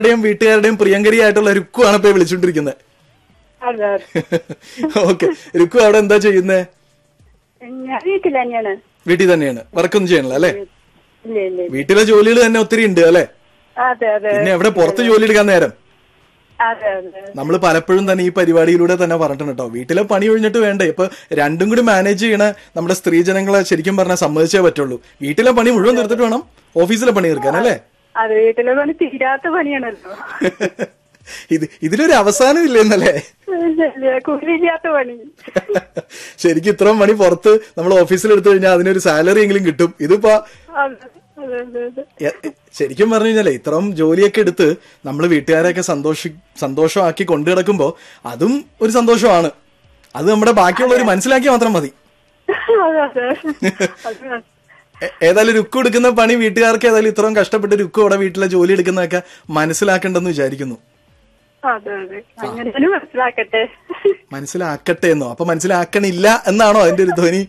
ടെയും വീട്ടുകാരുടെയും പ്രിയങ്കരിയായിട്ടുള്ള രുക്കുവാണ് ഇപ്പൊ വിളിച്ചോണ്ടിരിക്കുന്നത് അതെ ഓക്കെ രുക്കു അവിടെ എന്താ ചെയ്യുന്നേ ഞാൻ വീട്ടിൽ തന്നെയാണ് വീട്ടിൽ തന്നെയാണ് വർക്കൊന്നും ചെയ്യണല്ലോ അല്ലെ ഇല്ല ഇല്ല വീട്ടിലെ ജോലികൾ തന്നെ ഒത്തിരി ഉണ്ട് അല്ലെ അതെ അതെ പിന്നെ എവിടെ പുറത്ത് ജോലി എടുക്കാൻ നേരം അതെ അതെ നമ്മൾ പലപ്പോഴും തന്നെ ഈ പരിപാടിയിലൂടെ തന്നെ പറഞ്ഞിട്ടുണ്ട് കേട്ടോ വീട്ടിലെ പണി ഒഴിഞ്ഞിട്ട് വേണ്ടേ ഇപ്പൊ രണ്ടും കൂടി മാനേജ് ചെയ്യണ നമ്മുടെ സ്ത്രീജനങ്ങളെ ശരിക്കും പറഞ്ഞാൽ സമ്മതിച്ചേ പറ്റുള്ളൂ വീട്ടിലെ പണി മുഴുവൻ തീർത്തിട്ട് വേണം ഓഫീസിലെ പണി തീർക്കാൻ അല്ലേ അത് വീട്ടിലെ പണി തീരാത്ത പണിയാണല്ലോ ഇത് ഇതിലൊരു അവസാനം ഇല്ലെന്നല്ലേ ഇല്ല, ഇല്ല, കൂലിയില്ലാത്ത പണി ശരിക്കും ഇത്രയും മണി പുറത്ത് നമ്മൾ ഓഫീസിൽ എടുത്തു കഴിഞ്ഞാൽ അതിനൊരു സാലറി എങ്കിലും കിട്ടും ഇതിപ്പോ അതെ അതെ അതെ അതെ എ- ശരിക്കും പറഞ്ഞു കഴിഞ്ഞാലേ ഇത്രയും ജോലിയൊക്കെ എടുത്ത് നമ്മൾ വീട്ടുകാരെയൊക്കെ സന്തോഷി സന്തോഷമാക്കി കൊണ്ടു കിടക്കുമ്പോ അതും ഒരു സന്തോഷമാണ് അത് നമ്മുടെ ബാക്കിയുള്ളവർ മനസ്സിലാക്കി മാത്രം മതി അതെ അതെ അതെ എ- ഏതായാലും രുക്കു എടുക്കുന്ന പണി വീട്ടുകാർക്ക് ഏതായാലും ഇത്രയും കഷ്ടപ്പെട്ട് രുക്കു അവിടെ വീട്ടിലെ ജോലി എടുക്കുന്നതൊക്കെ മനസ്സിലാക്കണ്ടെന്ന് വിചാരിക്കുന്നു അതെ അതെ അങ്ങനെ തന്നെ മനസ്സിലാക്കട്ടെ മനസ്സിലാക്കട്ടെ എന്നോ അപ്പൊ മനസ്സിലാക്കണില്ല എന്നാണോ അതിന്റെ ഒരു ധ്വനി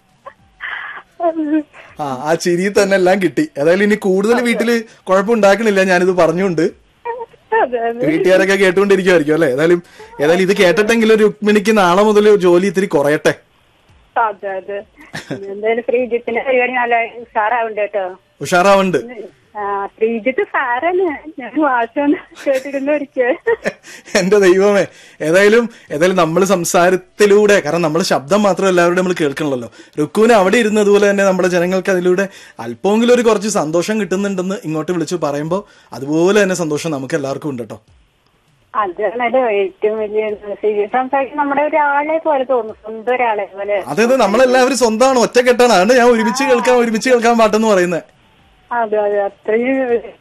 ആ ആ ചിരി തന്നെ എല്ലാം കിട്ടി ഏതായാലും ഇനി കൂടുതൽ വീട്ടില് കുഴപ്പമുണ്ടാക്കണില്ല ഞാനിത് പറഞ്ഞുകൊണ്ട് അതെ അതെ വീട്ടുകാരൊക്കെ കേട്ടുകൊണ്ടിരിക്കുമായിരിക്കും അല്ലെ ഏതായാലും ഏതായാലും ഇത് കേട്ടിട്ടെങ്കിലും രുക്മിണിക്ക് നാളെ മുതൽ ജോലി ഇത്തിരി കുറയട്ടെ അതെ അതെ എന്തായാലും ശ്രീജിത്തിന്റെ പരിപാടി നല്ല ഉഷാറാവുണ്ട് കേട്ടോ ഉഷാറാവുണ്ട് ആ ശ്രീജിത്ത് സാറാണ് ഞാൻ വാശം കേട്ടിരുന്നു ഒരിക്കൽ എന്റെ ദൈവമേ ഏതായാലും ഏതായാലും നമ്മൾ സംസാരത്തിലൂടെ കാരണം നമ്മൾ ശബ്ദം മാത്രം എല്ലാവരുടെയും നമ്മൾ കേൾക്കണല്ലോ രുക്കുവിന് അവിടെ ഇരുന്നതുപോലെ തന്നെ നമ്മുടെ ജനങ്ങൾക്ക് അതിലൂടെ അല്പമെങ്കിലും ഒരു കുറച്ച് സന്തോഷം കിട്ടുന്നുണ്ടെന്ന് ഇങ്ങോട്ട് വിളിച്ച് പറയുമ്പോൾ അതുപോലെ തന്നെ സന്തോഷം നമുക്ക് എല്ലാവർക്കും ഉണ്ട് കേട്ടോ അതാണല്ലോ ഏറ്റവും വലിയ ശ്രീജിത്ത് സംസാരിക്കും നമ്മുടെ ഒരാളെ പോലെ തോന്നും സ്വന്തം ഒരാളെ പോലെ അതായത് നമ്മളെല്ലാവരും സ്വന്തമാണ് ഒറ്റക്കെട്ടാണ് അതുകൊണ്ട് ഞാൻ ഒരുമിച്ച് കേൾക്കാൻ ഒരുമിച്ച് കേൾക്കാൻ പാട്ടെന്ന് പറയുന്നത് അതെ അതെ അത്രയും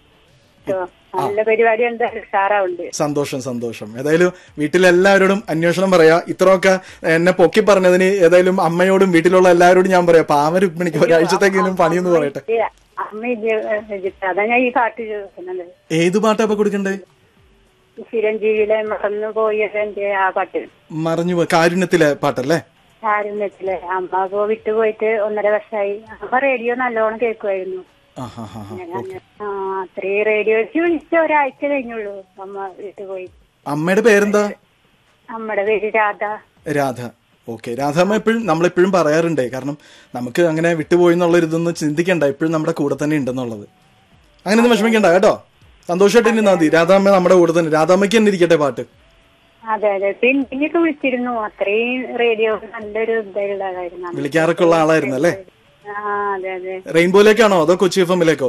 നല്ല പരിപാടി എന്തായാലും ഉഷാറാവുണ്ട് സന്തോഷം സന്തോഷം ഏതായാലും വീട്ടിലെല്ലാവരോടും അന്വേഷണം പറയാ ഇത്രയൊക്കെ എന്നെ പൊക്കി പറഞ്ഞതിന് ഏതായാലും അമ്മയോടും വീട്ടിലുള്ള എല്ലാവരോടും ഞാൻ പറയാം പാവ രുക്മിണിക്ക് ഒരാഴ്ചത്തേക്കെങ്കിലും പണിയെന്ന് പറയട്ടെ ഏ, അമ്മ ഇല്ല ശ്രീജിത്ത് അതാ ഞാൻ ഈ പാട്ട് ചോദിക്കുന്നത് ഏത് പാട്ടാ ഇപ്പൊ കൊടുക്കണ്ടേ ചിരഞ്ജീവിയിലെ മറന്നു പോയതിന്റെ ആ പാട്ട് മറഞ്ഞു പോയി കാരുണ്യത്തിലെ പാട്ടല്ലേ കാരുണ്യത്തിലെ അമ്മ പോ വിട്ടുപോയിട്ട് ഒന്നര വർഷമായി അമ്മ റേഡിയോ നല്ലോണം കേൾക്കുമായിരുന്നു ആ ഹാ ഹാ ഹാ ഞാൻ ആ അത്രയും റേഡിയോയ്ക്ക് വിളിച്ച ഒരാഴ്ച കഴിഞ്ഞുള്ളൂ അമ്മ വിട്ടുപോയി അമ്മയുടെ പേരെന്താ അമ്മയുടെ പേര് രാധ രാധ ഓക്കെ രാധാമ്മ എപ്പോഴും നമ്മളെപ്പോഴും പറയാറുണ്ടേ കാരണം നമുക്ക് അങ്ങനെ വിട്ടുപോയി എന്നുള്ള ഇതൊന്നും ചിന്തിക്കണ്ട എപ്പോഴും നമ്മുടെ കൂടെ തന്നെ ഉണ്ടെന്നുള്ളത് അങ്ങനെയൊന്നും വിഷമിക്കണ്ട കേട്ടോ സന്തോഷമായിട്ട് ഇരുന്നാ മതി രാധാമ്മ നമ്മുടെ കൂടെ തന്നെ രാധാമ്മയ്ക്ക് തന്നെ ഇരിക്കട്ടെ പാട്ട് അതെ അതെ പിന്നെയൊക്കെ വിളിച്ചിരുന്നു അത്രയും റേഡിയോ നല്ലൊരു ഇതുള്ളതായിരുന്നു അമ്മ. വിളിക്കാറൊക്കെ ഉള്ള ആളായിരുന്നു അല്ലേ ആ അതെ അതെ റെയിൻബോയിലേക്കാണോ അതോ കൊച്ചി എഫ് എമ്മിലേക്കോ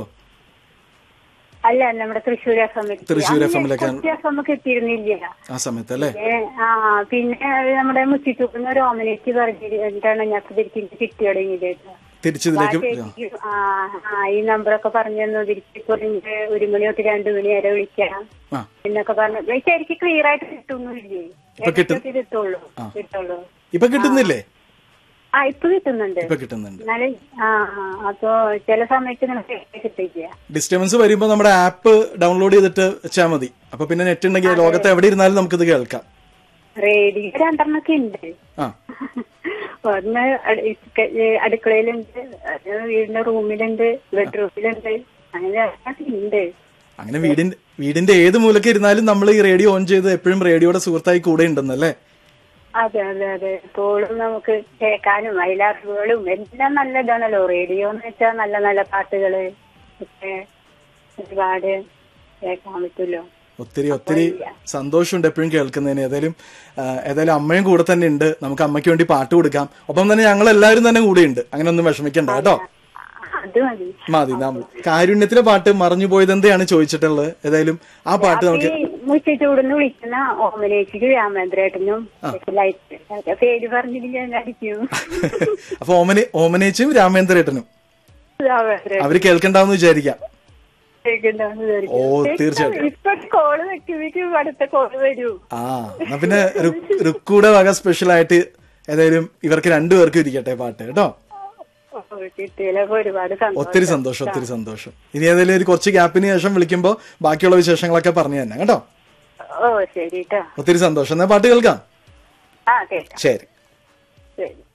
അല്ല നമ്മുടെ Thrissur F M Thrissur FM ലേക്കാണ്. എഫ് എം ഒക്കെ എത്തിയിരുന്നില്ല ആ സമയത്ത് അല്ലേ ഏ, ആ പിന്നെ അത് നമ്മുടെ മുച്ചിത്തൂക്കുന്ന ഒരു ഓമനേറ്റ് പറഞ്ഞിട്ടാണ് ഞങ്ങൾക്ക് തിരിച്ച് കിട്ടി തുടങ്ങിയത് കേട്ടോ. തിരിച്ചിതിലേക്ക് ചേച്ചിക്ക് ആ ആ, ഈ നമ്പറൊക്കെ പറഞ്ഞു തന്നു തിരിച്ച് കുറഞ്ഞ് ഒരു മണി തൊട്ട് രണ്ടു മണി വരെ വിളിക്കാം ആ എന്നൊക്കെ പറഞ്ഞു ശരിക്കും ക്ലിയർ ആയിട്ട് കിട്ടുന്നില്ലേ ഇപ്പൊ കിട്ടും. ഇടയ്ക്കൊക്കെ കിട്ടുള്ളൂ കിട്ടുള്ളൂ ഇപ്പൊ കിട്ടുന്നില്ലേ ആ ഇപ്പൊ കിട്ടുന്നുണ്ട് ഇപ്പൊ കിട്ടുന്നുണ്ട് എന്നാലും ആ ആ, അപ്പൊ ചില സമയത്ത് ഇങ്ങനെ കിട്ടില്ല ഡിസ്റ്റർബൻസ് വരുമ്പോ നമ്മുടെ ആപ്പ് ഡൗൺലോഡ് ചെയ്തിട്ട് വെച്ചാൽ മതി അപ്പൊ പിന്നെ നെറ്റ് ഉണ്ടെങ്കിൽ ലോകത്ത് എവിടെ ഇരുന്നാലും നമുക്കിത് കേൾക്കാം റേഡിയോ രണ്ടെണ്ണൊക്കെ ഉണ്ട് ആ ഒന്ന് അടി- ഇക്ക- ഏ, അടുക്കളയിലുണ്ട് അത് വീടിന്റെ റൂമിലുണ്ട് ബെഡ്റൂമിലുണ്ട് അങ്ങനെ ഒക്കെ ഉണ്ട് അങ്ങനെ വീടിന്റെ വീടിന്റെ ഏത് മൂലക്ക് ഇരുന്നാലും നമ്മൾ ഈ റേഡിയോ ഓൺ ചെയ്ത് എപ്പോഴും റേഡിയോയുടെ സുഹൃത്തായി കൂടെ ഉണ്ടെന്നല്ലേ അതെ അതെ അതെ എപ്പോഴും നമുക്ക് കേൾക്കാനും അതിലറിവുകളും എല്ലാം നല്ല ഇതാണല്ലോ റേഡിയോ എന്ന് വെച്ചാൽ നല്ല നല്ല പാട്ടുകള് ഒക്കെ ഒരുപാട് കേൾക്കാൻ പറ്റുമല്ലോ ഒത്തിരി ഒത്തിരി സന്തോഷമുണ്ട് എപ്പോഴും കേൾക്കുന്നതിന് ഏതായാലും ആ, ഏതായാലും അമ്മയും കൂടെ തന്നെ ഉണ്ട് നമുക്ക് അമ്മയ്ക്ക് വേണ്ടി പാട്ട് കൊടുക്കാം ഒപ്പം തന്നെ ഞങ്ങൾ എല്ലാവരും തന്നെ കൂടെ ഉണ്ട് അങ്ങനെ ഒന്നും വിഷമിക്കണ്ട കേട്ടോ അത് മതി മതി നാം കാരുണ്യത്തിലെ പാട്ട് മറഞ്ഞു പോയത് എന്തെയാണ് ചോദിച്ചിട്ടുള്ളത് ഏതായാലും ആ പാട്ട് നമുക്ക് ഈ മുച്ചിച്ചൂടുന്ന് വിളിക്കുന്ന ഓമനേച്ചിക്ക് രാമേന്ദ്രേട്ടനും ലൈറ്റ് പേര് പറഞ്ഞിട്ട് ഞാൻ അടിക്കും അപ്പൊ ഓമന ഓമനേച്ചും രാമേന്ദ്രേട്ടനും രാമേന്ദ്രേട്ടൻ അവര് കേൾക്കണ്ടാന്ന് വിചാരിക്കാം കേൾക്കണ്ടാന്ന് വിചാരിക്കും. ഓ തീർച്ചയായിട്ടും ഇപ്പൊ കോള് വെക്കുമ്പോഴേക്കും അടുത്ത കോള് വരൂ ആ എന്നാ പിന്നെ രുക്- രുക്കൂടെ വക സ്പെഷ്യൽ ആയിട്ട് ഏതായാലും ഇവർക്ക് രണ്ടുപേർക്കും ഇരിക്കട്ടെ പാട്ട് കേട്ടോ ഓ, കിട്ടിയതിലൊക്കെ ഒരുപാട് സന്തോഷം ഒത്തിരി സന്തോഷം ഒത്തിരി സന്തോഷം ഇനി ഏതായാലും ഒരു കുറച്ച് ഗ്യാപ്പിന് ശേഷം വിളിക്കുമ്പോ ബാക്കിയുള്ള വിശേഷങ്ങളൊക്കെ പറഞ്ഞു തന്നെ കേട്ടോ ഓ ശരി കേട്ടോ ഒത്തിരി സന്തോഷം എന്നാ പാട്ട് കേൾക്കാം ആ കേൾക്കാം ശരി ശരി